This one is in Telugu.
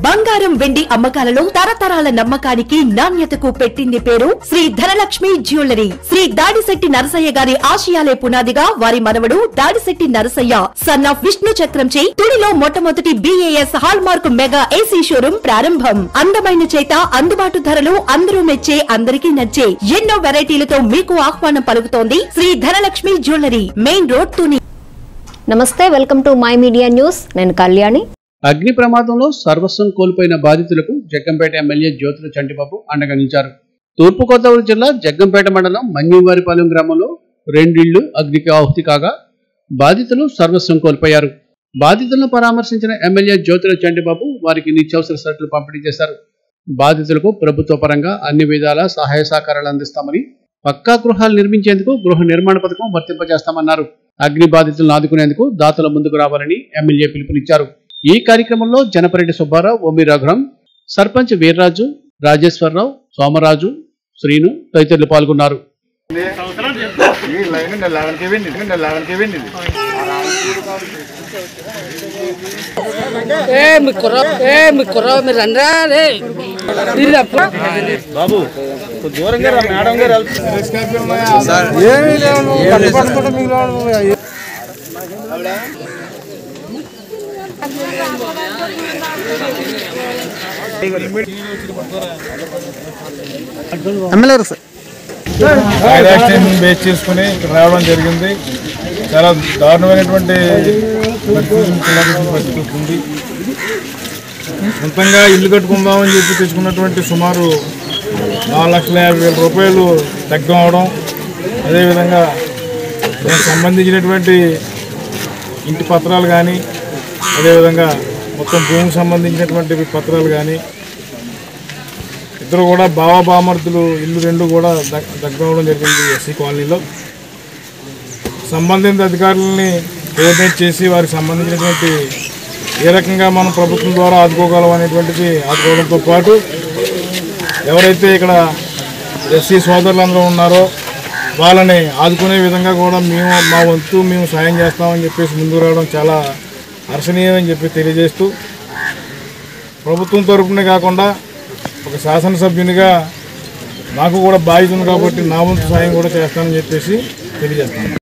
బంగారం వెండి అమ్మకాలలో తరతరాల నమ్మకానికి నాణ్యతకు పెట్టింది పేరు శ్రీ ధనలక్ష్మి జ్యువెలరీ శ్రీ దాడిశెట్టి నరసయ్య గారి ఆశయాలే పునాదిగా వారి మనవడు దాడిశెట్టి నరసయ్య సన్ ఆఫ్ విష్ణు చక్రంచే తుడిలో మొట్టమొదటి BIS hallmark mega AC showroom ప్రారంభం అందమైన చేత అందుబాటు ధరలు అందరూ మెచ్చే అందరికీ నచ్చే ఎన్నో వెరైటీలతో మీకు ఆహ్వానం పలుకుతోంది Sri Dhanalakshmi jewellery main road Tuni నమస్తే welcome to my media news నేను కళ్యాణి అగ్ని ప్రమాదంలో సర్వస్వం కోల్పోయిన బాధితులకు జగ్గంపేట ఎమ్మెల్యే జ్యోతుల చంటిబాబు అండగా నిలిచారు తూర్పుగోదావరి జిల్లా జగ్గంపేట మండలం మన్యంవారిపాలెం గ్రామంలో రెండిళ్లు అగ్నికి ఆహుతి కాగా బాధితులు సర్వస్వం కోల్పోయారు బాధితులను పరామర్శించిన ఎమ్మెల్యే జ్యోతుల చంటిబాబు వారికి నిత్యావసర సరుకులు పంపిణీ చేశారు బాధితులకు ప్రభుత్వ పరంగా అన్ని విధాల సహాయ సహకారాలు అందిస్తామని పక్కా గృహాలు నిర్మించేందుకు గృహ నిర్మాణ పథకం వర్తింపజేస్తామన్నారు అగ్ని బాధితులను ఆదుకునేందుకు దాతల ముందుకు రావాలని ఎమ్మెల్యే పిలుపునిచ్చారు ఈ కార్యక్రమంలో జనపరెడ్డి సుబ్బారావు ఓమి రఘురం సర్పంచ్ వీర్రాజు రాజేశ్వరరావు సోమరాజు శ్రీను తదితరులు పాల్గొన్నారు ఈ లైన్ లెవెన్ కి వెళ్ళింది లెవెన్ కి వెళ్ళింది ఏ మీ కుర్ర ఏ మీ కుర్ర మీరు రండిరా రే మీరు అప్పుడు ఫైర్ యాక్సిడెంట్ బేస్ చేసుకుని ఇక్కడ రావడం జరిగింది చాలా దారుణమైనటువంటి పరిస్థితులు పిల్లలకి పరిస్థితి ఉంది సొంతంగా ఇల్లు కట్టుకుందామని చెప్పి తెచ్చుకున్నటువంటి సుమారు నాలుగు లక్షల యాభై వేల రూపాయలు తగ్గం అవడం అదేవిధంగా దానికి సంబంధించినటువంటి ఇంటి పత్రాలు కానీ అదేవిధంగా మొత్తం భూమికి సంబంధించినటువంటి పత్రాలు కానీ ఇద్దరు కూడా బావ బామర్దులు ఇల్లు రెండు కూడా దగ్- దగ్గరవడం జరిగింది ఎస్సీ కాలనీలో సంబంధిత అధికారులని కోఆర్డినేట్ చేసి వారికి సంబంధించినటువంటి ఏ రకంగా మనం ప్రభుత్వం ద్వారా ఆదుకోగలం అనేటువంటిది ఆదుకోవడంతో పాటు ఎవరైతే ఇక్కడ ఎస్సీ సోదరులందరూ ఉన్నారో వాళ్ళని ఆదుకునే విధంగా కూడా మేము మా వంతు మేము సాయం చేస్తామని చెప్పేసి ముందుకు రావడం చాలా హర్షణీయమని చెప్పి తెలియజేస్తూ ప్రభుత్వం తరపునే కాకుండా ఒక శాసనసభ్యునిగా నాకు కూడా బాధ్యత ఉంది కాబట్టి నా వంతు సాయం కూడా చేస్తానని చెప్పేసి తెలియజేస్తాను